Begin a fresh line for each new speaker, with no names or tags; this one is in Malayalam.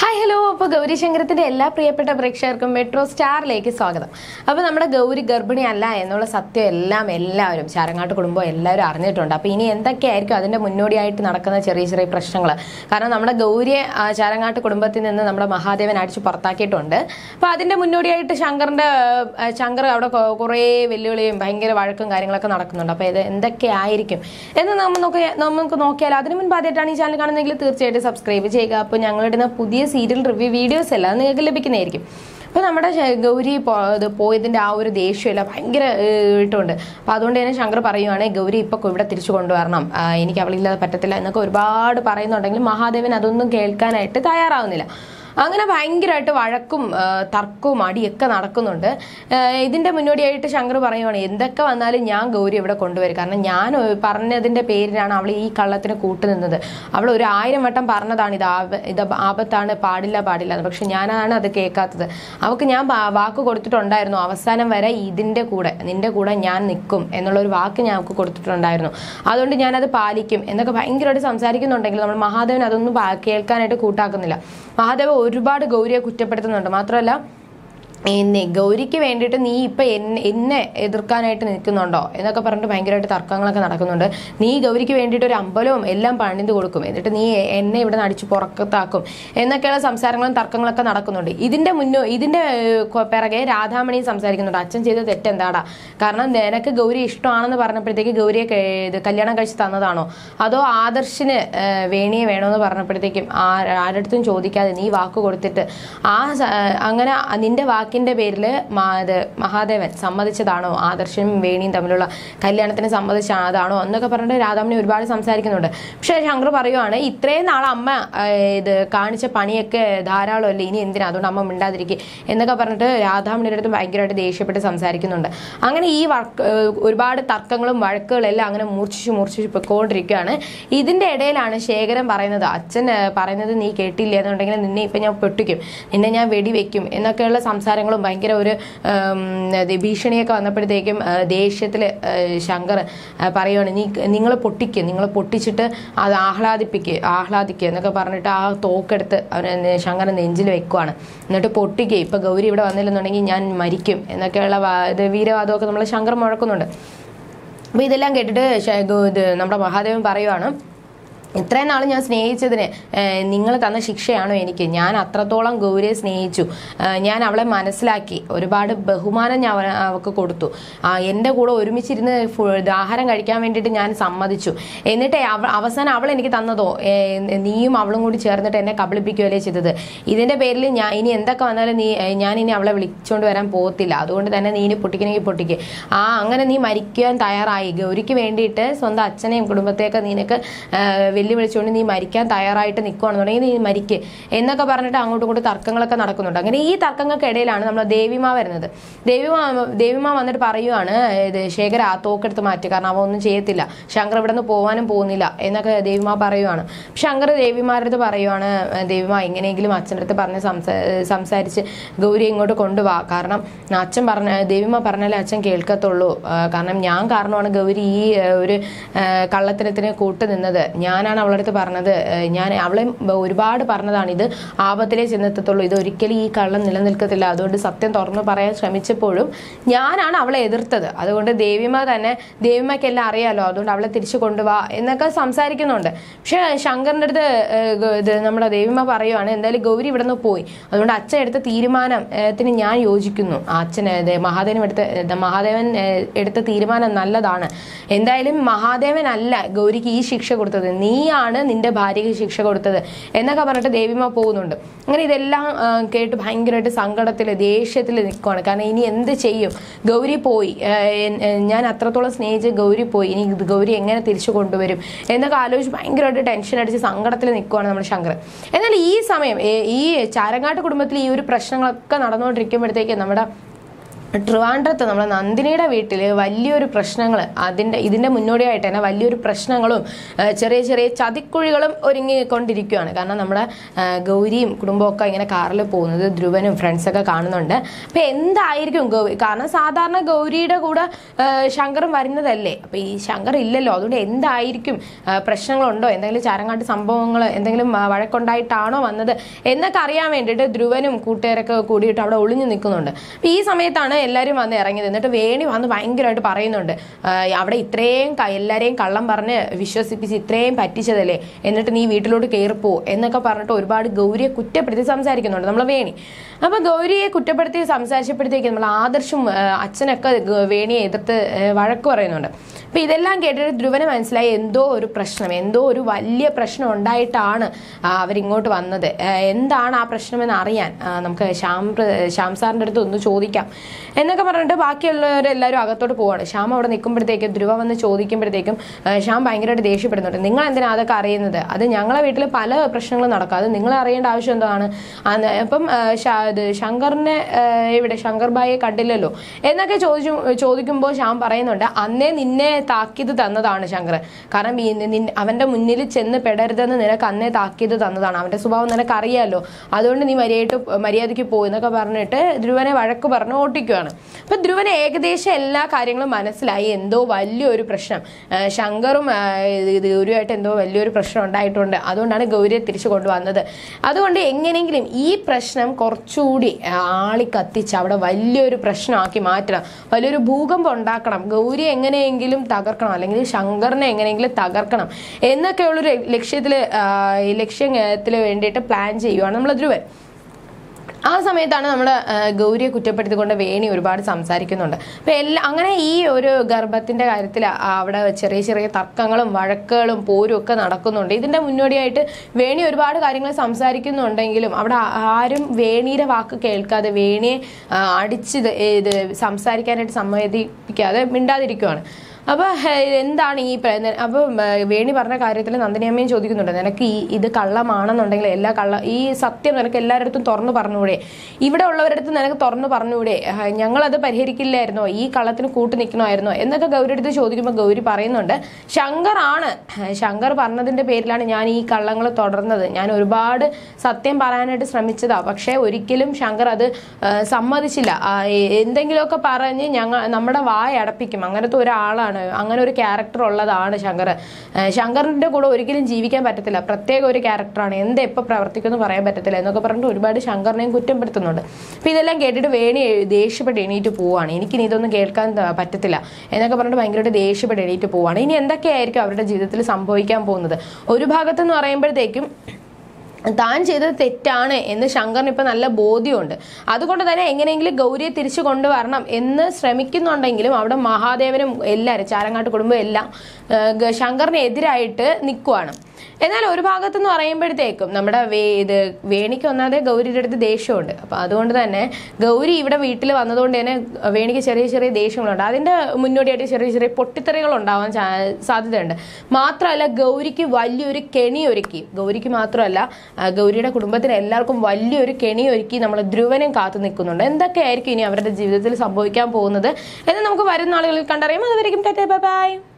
ഹായ് ഹലോ അപ്പോൾ ഗൗരി ശങ്കരത്തിന്റെ എല്ലാ പ്രിയപ്പെട്ട പ്രേക്ഷകർക്കും മെട്രോ സ്റ്റാറിലേക്ക് സ്വാഗതം അപ്പോൾ നമ്മുടെ ഗൗരി ഗർഭിണി അല്ല എന്നുള്ള സത്യം എല്ലാം എല്ലാവരും ചാരങ്ങാട്ട് കുടുംബം എല്ലാവരും അറിഞ്ഞിട്ടുണ്ട് അപ്പോൾ ഇനി എന്തൊക്കെയായിരിക്കും അതിന്റെ മുന്നോടിയായിട്ട് നടക്കുന്ന ചെറിയ ചെറിയ പ്രശ്നങ്ങൾ കാരണം നമ്മുടെ ഗൗരിയെ ആ, ചാരങ്ങാട്ട് കുടുംബത്തിൽ നിന്ന് നമ്മുടെ മഹാദേവൻ അടിച്ച് പുറത്താക്കിയിട്ടുണ്ട് അപ്പോൾ അതിന്റെ മുന്നോടിയായിട്ട് ശങ്കറിന്റെ ആ, ശങ്കർ അവിടെ കൊ- കുറേ വെല്ലുവിളിയും ഭയങ്കര വഴക്കും കാര്യങ്ങളൊക്കെ നടക്കുന്നുണ്ട് അപ്പോൾ ഇത് എന്തൊക്കെയായിരിക്കും എന്ന് നമ്മൾ നോക്കി നമുക്ക് നോക്കിയാൽ അതിന് മുൻപ് ആദ്യമായിട്ടാണ് ഈ ചാനൽ കാണുന്നതെങ്കിൽ തീർച്ചയായിട്ടും സബ്സ്ക്രൈബ് ചെയ്യുക അപ്പോൾ ഞങ്ങളിടുന്ന പുതിയ സീരിയൽ റിവ്യൂ വീഡിയോസ് എല്ലാം നിങ്ങൾക്ക് ലഭിക്കുന്നതായിരിക്കും അപ്പോൾ നമ്മുടെ ശ- ഗൗരി പോ- ഇത് പോയതിന്റെ ആ ഒരു ദേഷ്യമല്ല ഭയങ്കര ഏഹ്, ഇട്ടുണ്ട് അപ്പോൾ അതുകൊണ്ട് തന്നെ ശങ്കർ പറയുവാണ് ഗൗരി ഇപ്പോൾ ഇവിടെ തിരിച്ചു കൊണ്ടുവരണം ആ, എനിക്ക് അവളില്ലാതെ പറ്റത്തില്ല എന്നൊക്കെ ഒരുപാട് പറയുന്നുണ്ടെങ്കിലും മഹാദേവൻ അതൊന്നും കേൾക്കാനായിട്ട് തയ്യാറാവുന്നില്ല അങ്ങനെ ഭയങ്കരമായിട്ട് വഴക്കും ആ, തർക്കവും അടിയൊക്കെ നടക്കുന്നുണ്ട് ആ, ഇതിന്റെ മുന്നോടിയായിട്ട് ശങ്കർ പറയുവാണ് എന്തൊക്കെ വന്നാലും ഞാൻ ഗൗരി ഇവിടെ കൊണ്ടുവരും കാരണം ഞാൻ ഒരു പറഞ്ഞതിന്റെ പേരിലാണ് അവൾ ഈ കള്ളത്തിന് കൂട്ടുനിന്നത് അവൾ ഒരു ആയിരം വട്ടം പറഞ്ഞതാണ് ഇത് ആപ ഇത് ആപത്താണ് പാടില്ല പാടില്ല എന്ന് പക്ഷെ ഞാനാണ് അത് കേൾക്കാത്തത് അവൾക്ക് ഞാൻ വാ- വാക്ക് കൊടുത്തിട്ടുണ്ടായിരുന്നു അവസാനം വരെ ഇതിന്റെ കൂടെ നിന്റെ കൂടെ ഞാൻ നിൽക്കും എന്നുള്ള ഒരു വാക്ക് ഞാൻ അവൾക്ക് കൊടുത്തിട്ടുണ്ടായിരുന്നു അതുകൊണ്ട് ഞാനത് പാലിക്കും എന്നൊക്കെ ഭയങ്കരമായിട്ട് സംസാരിക്കുന്നുണ്ടെങ്കിൽ നമ്മൾ മഹാദേവൻ അതൊന്നും പാ- കേൾക്കാനായിട്ട് കൂട്ടാക്കുന്നില്ല മഹാദേവ ഒരുപാട് ഗൗരിയെ കുറ്റപ്പെടുത്തുന്നുണ്ട് മാത്രമല്ല എന്നെ ഗൗരിക്ക് വേണ്ടിയിട്ട് നീ ഇപ്പൊ എന്നെ എന്നെ എതിർക്കാനായിട്ട് നിൽക്കുന്നുണ്ടോ എന്നൊക്കെ പറഞ്ഞിട്ട് ഭയങ്കരമായിട്ട് തർക്കങ്ങളൊക്കെ നടക്കുന്നുണ്ട് നീ ഗൗരിക്ക് വേണ്ടിയിട്ട് ഒരു അമ്പലവും എല്ലാം പണിത് കൊടുക്കും എന്നിട്ട് നീ എന്നെ ഇവിടെ നിന്ന് അടിച്ചു പുറക്കത്താക്കും എന്നൊക്കെയുള്ള സംസാരങ്ങളും തർക്കങ്ങളൊക്കെ നടക്കുന്നുണ്ട് ഇതിന്റെ മുന്നോ ഇതിന്റെ ഏഹ്, കൊ- പിറകെ രാധാമണി സംസാരിക്കുന്നുണ്ട് അച്ഛൻ ചെയ്ത തെറ്റെന്താടാ കാരണം നിനക്ക് ഗൗരി ഇഷ്ടമാണെന്ന് പറഞ്ഞപ്പോഴത്തേക്ക് ഗൗരിയെ ക- ഇത് കല്യാണം കഴിച്ച് തന്നതാണോ അതോ ആദർശിന് ഏഹ്, വേണിയെ വേണമെന്ന് പറഞ്ഞപ്പോഴത്തേക്കും ആ ആരടുത്തും ചോദിക്കാതെ നീ വാക്ക് കൊടുത്തിട്ട് ആ സ- അങ്ങനെ നിന്റെ വാക്കിന്റെ പേരിൽ മഹാദേവൻ സമ്മതിച്ചതാണോ ആദർശനും വേണിയും തമ്മിലുള്ള കല്യാണത്തിന് സമ്മതിച്ചതാണോ എന്നൊക്കെ പറഞ്ഞിട്ട് രാധാമണി ഒരുപാട് സംസാരിക്കുന്നുണ്ട് പക്ഷെ ശങ്കർ പറയുവാണ് ഇത്രയും നാൾ അമ്മ ആ, ഇത് കാണിച്ച പണിയൊക്കെ ധാരാളമല്ലേ ഇനി എന്തിനാ അതുകൊണ്ട് അമ്മ മിണ്ടാതിരിക്കുക എന്നൊക്കെ പറഞ്ഞിട്ട് രാധാമണിയുടെ അടുത്ത് ഭയങ്കരമായിട്ട് ദേഷ്യപ്പെട്ട് സംസാരിക്കുന്നുണ്ട് അങ്ങനെ ഈ വഴക്ക് ഏഹ്, ഒരുപാട് തർക്കങ്ങളും വഴക്കുകളും എല്ലാം അങ്ങനെ മൂർച്ഛിച്ച് മൂർച്ഛിച്ച് പൊയ്ക്കൊണ്ടിരിക്കുകയാണ് ഇതിന്റെ ഇടയിലാണ് ശേഖരൻ പറയുന്നത് അച്ഛൻ ഏഹ്, പറയുന്നത് നീ കേട്ടില്ല എന്നുണ്ടെങ്കിൽ നിന്നെ ഇപ്പൊ ഞാൻ പൊട്ടിക്കും നിന്നെ ഞാൻ വെടിവെക്കും എന്നൊക്കെയുള്ള സംസാരങ്ങളും ഭയങ്കര ഒരു ഉം, ഇത് ഭീഷണിയൊക്കെ വന്നപ്പോഴത്തേക്കും ഏഹ്, ദേഷ്യത്തില് ഏഹ്, ശങ്കർ ഏഹ്, പറയുവാണ് നീ നിങ്ങൾ പൊട്ടിക്കുക നിങ്ങൾ പൊട്ടിച്ചിട്ട് അത് ആഹ്ലാദിപ്പിക്കുക ആഹ്ലാദിക്കുക എന്നൊക്കെ പറഞ്ഞിട്ട് ആ തോക്കെടുത്ത് അവനെ ശങ്കർ നെഞ്ചിൽ വെക്കുവാണ് എന്നിട്ട് പൊട്ടിക്കുക ഇപ്പൊ ഗൗരി ഇവിടെ വന്നില്ലെന്നുണ്ടെങ്കിൽ ഞാൻ മരിക്കും എന്നൊക്കെയുള്ള വാ- ഇത് വീരവാദമൊക്കെ നമ്മൾ ശങ്കർ മുഴക്കുന്നുണ്ട് അപ്പൊ ഇതെല്ലാം കേട്ടിട്ട് ശ- ഗോ- ഇത് നമ്മുടെ മഹാദേവൻ പറയുവാണ് ഇത്രയും നാൾ ഞാൻ സ്നേഹിച്ചതിന് നിങ്ങൾ തന്ന ശിക്ഷയാണോ എനിക്ക് ഞാൻ അത്രത്തോളം ഗൗരിയെ സ്നേഹിച്ചു ഏഹ് ഞാൻ അവളെ മനസ്സിലാക്കി ഒരുപാട് ബഹുമാനം ഞാൻ അവ- അവൾക്ക് കൊടുത്തു ആ, എൻ്റെ കൂടെ ഒരുമിച്ചിരുന്ന് ഫു- ഇത് ആഹാരം കഴിക്കാൻ വേണ്ടിയിട്ട് ഞാൻ സമ്മതിച്ചു എന്നിട്ട് അവ അവസാനം അവൾ എനിക്ക് തന്നതോ ഏഹ് നീയും അവളും കൂടി ചേർന്നിട്ട് എന്നെ കബളിപ്പിക്കുകയല്ലേ ചെയ്തത് ഇതിന്റെ പേരിൽ ഞാൻ ഇനി എന്തൊക്കെ വന്നാലും നീ ഏഹ് ഞാൻ ഇനി അവളെ വിളിച്ചുകൊണ്ട് വരാൻ പോകത്തില്ല അതുകൊണ്ട് തന്നെ നീ ഇനി പൊട്ടിക്കണമെങ്കിൽ പൊട്ടിക്ക് ആ അങ്ങനെ നീ മരിക്കാൻ തയ്യാറായി ഗൗരിക്ക് വേണ്ടിയിട്ട് സ്വന്തം അച്ഛനെയും കുടുംബത്തെയൊക്കെ നിനക്ക് ഏഹ് വെല്ലുവിളിച്ചുകൊണ്ട് നീ മരിക്കാൻ തയ്യാറായിട്ട് നിൽക്കുകയാണെന്നുണ്ടെങ്കിൽ നീ മരിക്ക് എന്നൊക്കെ പറഞ്ഞിട്ട് അങ്ങോട്ടും ഇങ്ങോട്ടും തർക്കങ്ങളൊക്കെ നടക്കുന്നുണ്ട് അങ്ങനെ ഈ തർക്കങ്ങൾക്കിടയിലാണ് നമ്മൾ ദേവിമ വരുന്നത് ദേവിമ ദേവിമ വന്നിട്ട് പറയുവാണ് ഇത് ശേഖര ആ തോക്കെടുത്ത് മാറ്റി കാരണം അവ ഒന്നും ചെയ്യത്തില്ല ശങ്കർ ഇവിടെ നിന്ന് പോകാനും പോകുന്നില്ല എന്നൊക്കെ ദേവിമ പറയുവാണ് ശങ്കർ ദേവിമാരുടെ അടുത്ത് പറയുവാണ് ദേവിമ എങ്ങനെയെങ്കിലും അച്ഛൻ്റെ അടുത്ത് പറഞ്ഞ് സംസാ സംസാരിച്ച് ഗൗരി ഇങ്ങോട്ട് കൊണ്ടുപോവാ കാരണം അച്ഛൻ പറഞ്ഞ ദേവിമ പറഞ്ഞാലേ അച്ഛൻ കേൾക്കത്തുള്ളൂ ആ, കാരണം ഞാൻ കാരണമാണ് ഗൗരി ഈ ആ, ഒരു ആ, കള്ളത്തരത്തിന് കൂട്ടു നിന്നത് ഞാനാണ് അവളുടെ അടുത്ത് പറഞ്ഞത് ആ, ഞാൻ അവളെ ഒരുപാട് പറഞ്ഞതാണ് ഇത് ആപത്തിലേ ചെന്നെത്തത്തുള്ളൂ ഇത് ഒരിക്കലും ഈ കള്ളം നിലനിൽക്കത്തില്ല അതുകൊണ്ട് സത്യം തുറന്നു പറയാൻ ശ്രമിച്ചപ്പോഴും ഞാനാണ് അവളെ എതിർത്തത് അതുകൊണ്ട് ദേവിമ തന്നെ ദേവിമയ്ക്ക് എല്ലാം അറിയാലോ അതുകൊണ്ട് അവളെ തിരിച്ചു കൊണ്ടുപോവാ എന്നൊക്കെ സംസാരിക്കുന്നുണ്ട് പക്ഷെ ശങ്കറിന്റെ അടുത്ത് ഏഹ്, ഗ- ഇത് നമ്മുടെ ദേവിമ പറയുവാണ് എന്തായാലും ഗൗരി ഇവിടെ നിന്ന് പോയി അതുകൊണ്ട് അച്ഛൻ എടുത്ത തീരുമാനത്തിന് ഞാൻ യോജിക്കുന്നു ആ അച്ഛൻ ഏഹ്, മഹാദേവൻ എടുത്ത ഏഹ്, മഹാദേവൻ ഏഹ്, എടുത്ത തീരുമാനം നല്ലതാണ് എന്തായാലും മഹാദേവൻ അല്ല ഗൗരിക്ക് ഈ ശിക്ഷ കൊടുത്തത് നീയാണ് നിന്റെ ഭാര്യയ്ക്ക് ശിക്ഷ കൊടുത്തത് എന്നൊക്കെ പറഞ്ഞിട്ട് ദേവിമ പോകുന്നുണ്ട് അങ്ങനെ ഇതെല്ലാം ആ, കേട്ട് ഭയങ്കരമായിട്ട് സങ്കടത്തിൽ ദേഷ്യത്തിൽ നിൽക്കുവാണ് കാരണം ഇനി എന്ത് ചെയ്യും ഗൗരി പോയി ആ, എൻ- എ- ഞാൻ അത്രത്തോളം സ്നേഹിച്ച് ഗൗരി പോയി ഇനി ഇത് ഗൗരി എങ്ങനെ തിരിച്ചു കൊണ്ടുവരും എന്നൊക്കെ ആലോചിച്ച് ഭയങ്കരമായിട്ട് ടെൻഷൻ അടിച്ച് സങ്കടത്തിൽ നിൽക്കുവാണ് നമ്മുടെ ശങ്കർ എന്നാൽ ഈ സമയം ഏ, ഈ ചാരങ്ങാട്ട് കുടുംബത്തിൽ ഈ ഒരു പ്രശ്നങ്ങളൊക്കെ നടന്നുകൊണ്ടിരിക്കുമ്പോഴത്തേക്ക് നമ്മുടെ ട്രിവാൻഡ്രത്ത് നമ്മുടെ നന്ദിനിയുടെ വീട്ടിൽ വലിയൊരു പ്രശ്നങ്ങൾ അതിൻ്റെ ഇതിൻ്റെ മുന്നോടിയായിട്ട് തന്നെ വലിയൊരു പ്രശ്നങ്ങളും ആ, ചെറിയ ചെറിയ ചതിക്കുഴികളും ഒരുങ്ങിക്കൊണ്ടിരിക്കുകയാണ് കാരണം നമ്മുടെ ആ, ഗൗരിയും കുടുംബമൊക്കെ ഇങ്ങനെ കാറിൽ പോകുന്നത് ധ്രുവനും ഫ്രണ്ട്സൊക്കെ കാണുന്നുണ്ട് അപ്പം എന്തായിരിക്കും ഗൗരി കാരണം സാധാരണ ഗൗരിയുടെ കൂടെ ആ, ശങ്കറും വരുന്നതല്ലേ അപ്പം ഈ ശങ്കർ ഇല്ലല്ലോ അതുകൊണ്ട് എന്തായിരിക്കും ആ, പ്രശ്നങ്ങളുണ്ടോ എന്തെങ്കിലും ചാരങ്ങാട്ട് സംഭവങ്ങൾ എന്തെങ്കിലും ആ, വഴക്കുണ്ടായിട്ടാണോ വന്നത് എന്നൊക്കെ അറിയാൻ വേണ്ടിയിട്ട് ധ്രുവനും കൂട്ടുകാരൊക്കെ കൂടിയിട്ട് അവിടെ ഒളിഞ്ഞു നിൽക്കുന്നുണ്ട് അപ്പം ഈ സമയത്താണ് എല്ലാവരും വന്ന് ഇറങ്ങിയത് എന്നിട്ട് വേണി വന്ന് ഭയങ്കരമായിട്ട് പറയുന്നുണ്ട് ആ, അവിടെ ഇത്രയും ക- എല്ലാവരെയും കള്ളം പറഞ്ഞ് വിശ്വസിപ്പിച്ച് ഇത്രയും പറ്റിച്ചതല്ലേ എന്നിട്ട് നീ വീട്ടിലോട്ട് കയറിപ്പോ എന്നൊക്കെ പറഞ്ഞിട്ട് ഒരുപാട് ഗൗരിയെ കുറ്റപ്പെടുത്തി സംസാരിക്കുന്നുണ്ട് നമ്മളെ വേണി അപ്പൊ ഗൗരിയെ കുറ്റപ്പെടുത്തി സംസാരിച്ചപ്പോഴത്തേക്ക് നമ്മൾ ആദർശും ആ, അച്ഛനൊക്കെ ഗ- വേണിയെ എതിർത്ത് ആ, വഴക്ക് പറയുന്നുണ്ട് അപ്പൊ ഇതെല്ലാം കേട്ടിട്ട് ധ്രുവന് മനസ്സിലായി എന്തോ ഒരു പ്രശ്നം എന്തോ ഒരു വലിയ പ്രശ്നം ഉണ്ടായിട്ടാണ് ആ, അവരിങ്ങോട്ട് വന്നത് ആ, എന്താണ് ആ പ്രശ്നമെന്ന് അറിയാൻ ആ, നമുക്ക് ശ്യാം പ്ര- ശ്യാം സാറിന്റെ അടുത്ത് ഒന്ന് ചോദിക്കാം എന്നൊക്കെ പറഞ്ഞിട്ട് ബാക്കിയുള്ളവരെല്ലാവരും അകത്തോട്ട് പോവാണ് ശ്യാം അവിടെ നിൽക്കുമ്പോഴത്തേക്കും ധ്രുവ വന്ന് ചോദിക്കുമ്പോഴത്തേക്കും ആ, ശ്യാം ഭയങ്കരമായിട്ട് ദേഷ്യപ്പെടുന്നുണ്ട് നിങ്ങൾ എന്തിനാ അതൊക്കെ അറിയുന്നത് അത് ഞങ്ങളെ വീട്ടിൽ പല പ്രശ്നങ്ങളും നടക്കും അത് നിങ്ങൾ അറിയേണ്ട ആവശ്യം എന്താണ് അന്ന് അപ്പം ആ, ശ- ഇത് ശങ്കറിനെ ആ, ഇവിടെ ശങ്കർ ബായിയെ കണ്ടില്ലല്ലോ എന്നൊക്കെ ചോദിച്ചു ചോദിക്കുമ്പോൾ ശ്യാം പറയുന്നുണ്ട് അന്നേ നിന്നെ താക്കീത് തന്നതാണ് ശങ്കർ കാരണം ഈ നിൻ- അവന്റെ മുന്നിൽ ചെന്ന് പെടരുതെന്ന് നിനക്ക് അന്നേ താക്കീത് തന്നതാണ് അവന്റെ സ്വഭാവം നിനക്ക് അറിയാലോ അതുകൊണ്ട് നീ മര്യാദ മര്യാദയ്ക്ക് പോകും എന്നൊക്കെ പറഞ്ഞിട്ട് ധ്രുവനെ വഴക്ക് പറഞ്ഞ് ഓട്ടിക്കുകയാണ് അപ്പൊ ധ്രുവന് ഏകദേശം എല്ലാ കാര്യങ്ങളും മനസ്സിലായി എന്തോ വലിയൊരു പ്രശ്നം ആ, ശങ്കറും ആ, ഇത് ഇത് ഗൗരിയുമായിട്ട് എന്തോ വലിയൊരു പ്രശ്നം ഉണ്ടായിട്ടുണ്ട് അതുകൊണ്ടാണ് ഗൗരിയെ തിരിച്ചു കൊണ്ടുവന്നത് അതുകൊണ്ട് എങ്ങനെയെങ്കിലും ഈ പ്രശ്നം കുറച്ചുകൂടി ആ, ആളി കത്തിച്ച് അവിടെ വലിയൊരു പ്രശ്നമാക്കി മാറ്റണം വലിയൊരു ഭൂകമ്പം ഉണ്ടാക്കണം ഗൗരി എങ്ങനെയെങ്കിലും തകർക്കണം അല്ലെങ്കിൽ ശങ്കറിനെ എങ്ങനെയെങ്കിലും തകർക്കണം എന്നൊക്കെയുള്ളൊരു ലക്ഷ്യത്തിൽ ലക്ഷ്യത്തിൽ വേണ്ടിയിട്ട് പ്ലാൻ ചെയ്യുവാണ് നമ്മൾ ധ്രുവൻ ആ സമയത്താണ് നമ്മൾ ഗൗരിയെ കുറ്റപ്പെടുത്തിക്കൊണ്ട് വേണി ഒരുപാട് സംസാരിക്കുന്നുണ്ട് അപ്പൊ എല്ലാ അങ്ങനെ ഈ ഒരു ഗർഭത്തിന്റെ കാര്യത്തിൽ അവിടെ ചെറിയ ചെറിയ തർക്കങ്ങളും വഴക്കുകളും പോരും ഒക്കെ നടക്കുന്നുണ്ട് ഇതിന്റെ മുന്നോടിയായിട്ട് വേണി ഒരുപാട് കാര്യങ്ങൾ സംസാരിക്കുന്നുണ്ടെങ്കിലും അവിടെ ആരും വേണിയുടെ വാക്ക് കേൾക്കാതെ വേണിയെ ആ, അടിച്ച് ഇത് ഇത് സംസാരിക്കാനായിട്ട് സമ്മതിപ്പിക്കാതെ മിണ്ടാതിരിക്കുവാണ് അപ്പൊ ഏഹ്, എന്താണ് ഈ പ്ര- ന- അപ്പൊ ഏഹ്, വേണി പറഞ്ഞ കാര്യത്തിൽ നന്ദിനിയമ്മയും ചോദിക്കുന്നുണ്ട് നിനക്ക് ഈ ഇത് കള്ളമാണെന്നുണ്ടെങ്കിൽ എല്ലാ കള്ള ഈ സത്യം നിനക്ക് എല്ലാവരുടെ അടുത്തും തുറന്നു പറഞ്ഞുകൂടെ ഇവിടെ ഉള്ളവരുടെ അടുത്ത് നിനക്ക് തുറന്നു പറഞ്ഞുകൂടെ ഏഹ്, ഞങ്ങളത് പരിഹരിക്കില്ലായിരുന്നോ ഈ കള്ളത്തിന് കൂട്ടു നിൽക്കണമായിരുന്നോ എന്നൊക്കെ ഗൗരിയുടെ അടുത്ത് ചോദിക്കുമ്പോൾ ഗൗരി പറയുന്നുണ്ട് ശങ്കർ ആണ് ഏഹ്, ശങ്കർ പറഞ്ഞതിന്റെ പേരിലാണ് ഞാൻ ഈ കള്ളങ്ങൾ തുടർന്നത് ഞാൻ ഒരുപാട് സത്യം പറയാനായിട്ട് ശ്രമിച്ചതാ പക്ഷേ ഒരിക്കലും ശങ്കർ അത് ഏഹ്, സമ്മതിച്ചില്ല ആ, എ- എന്തെങ്കിലുമൊക്കെ പറഞ്ഞ് ഞങ്ങൾ നമ്മുടെ വായ അടപ്പിക്കും അങ്ങനത്തെ ഒരാളാണ് അങ്ങനെ ഒരു ക്യാരക്ടർ ഉള്ളതാണ് ശങ്കർ ഏഹ്, ശങ്കറിന്റെ കൂടെ ഒരിക്കലും ജീവിക്കാൻ പറ്റത്തില്ല പ്രത്യേക ഒരു ക്യാരക്ടറാണ് എന്ത് എപ്പോൾ പ്രവർത്തിക്കുമെന്ന് പറയാൻ പറ്റത്തില്ല എന്നൊക്കെ പറഞ്ഞിട്ട് ഒരുപാട് ശങ്കറിനെയും കുറ്റപ്പെടുത്തുന്നുണ്ട് അപ്പൊ ഇതെല്ലാം കേട്ടിട്ട് വേണി എ- ദേഷ്യപ്പെട്ട് എണീറ്റ് പോവാണ് എനിക്ക് ഇനി ഇതൊന്നും കേൾക്കാൻ ത- പറ്റത്തില്ല എന്നൊക്കെ പറഞ്ഞിട്ട് ഭയങ്കരമായിട്ട് ദേഷ്യപ്പെട്ട് എണീറ്റ് പോവാണ് ഇനി എന്തൊക്കെയായിരിക്കും അവരുടെ ജീവിതത്തിൽ സംഭവിക്കാൻ പോകുന്നത് ഒരു ഭാഗത്തെന്ന് പറയുമ്പോഴത്തേക്കും താൻ ചെയ്തത് തെറ്റാണ് എന്ന് ശങ്കറിന് ഇപ്പൊ നല്ല ബോധ്യമുണ്ട് അതുകൊണ്ട് തന്നെ എങ്ങനെയെങ്കിലും ഗൗരിയെ തിരിച്ചു കൊണ്ടുവരണം എന്ന് ശ്രമിക്കുന്നുണ്ടെങ്കിലും അവിടെ മഹാദേവനും എല്ലാവരും ചാരങ്ങാട്ട് കുടുംബം എല്ലാം ആ, ഗ- ശങ്കറിന് എതിരായിട്ട് നിൽക്കുവാണ് എന്നാൽ ഒരു ഭാഗത്തെന്ന് പറയുമ്പോഴത്തേക്കും നമ്മുടെ വേ ഇത് വേണിക്ക് ഒന്നാതെ ഗൗരിയുടെ അടുത്ത് ദേഷ്യമുണ്ട് അപ്പൊ അതുകൊണ്ട് തന്നെ ഗൗരി ഇവിടെ വീട്ടിൽ വന്നതുകൊണ്ട് തന്നെ വേണിക്ക് ചെറിയ ചെറിയ ദേഷ്യങ്ങളുണ്ട് അതിന്റെ മുന്നോടിയായിട്ട് ചെറിയ ചെറിയ പൊട്ടിത്തെറികൾ ഉണ്ടാവാൻ ചാ- സാധ്യതയുണ്ട് മാത്രമല്ല ഗൗരിക്ക് വലിയൊരു കെണി ഒരുക്കി ഗൗരിക്ക് മാത്രമല്ല ആ, ഗൗരിയുടെ കുടുംബത്തിന് എല്ലാവർക്കും വലിയൊരു കെണി ഒരുക്കി നമ്മൾ ധ്രുവനും കാത്തു നിൽക്കുന്നുണ്ട് എന്തൊക്കെയായിരിക്കും ഇനി അവരുടെ ജീവിതത്തിൽ സംഭവിക്കാൻ പോകുന്നത് എന്ന് നമുക്ക് വരുന്ന ആളുകളിൽ കണ്ടറിയാം അതുവരെയും ബൈ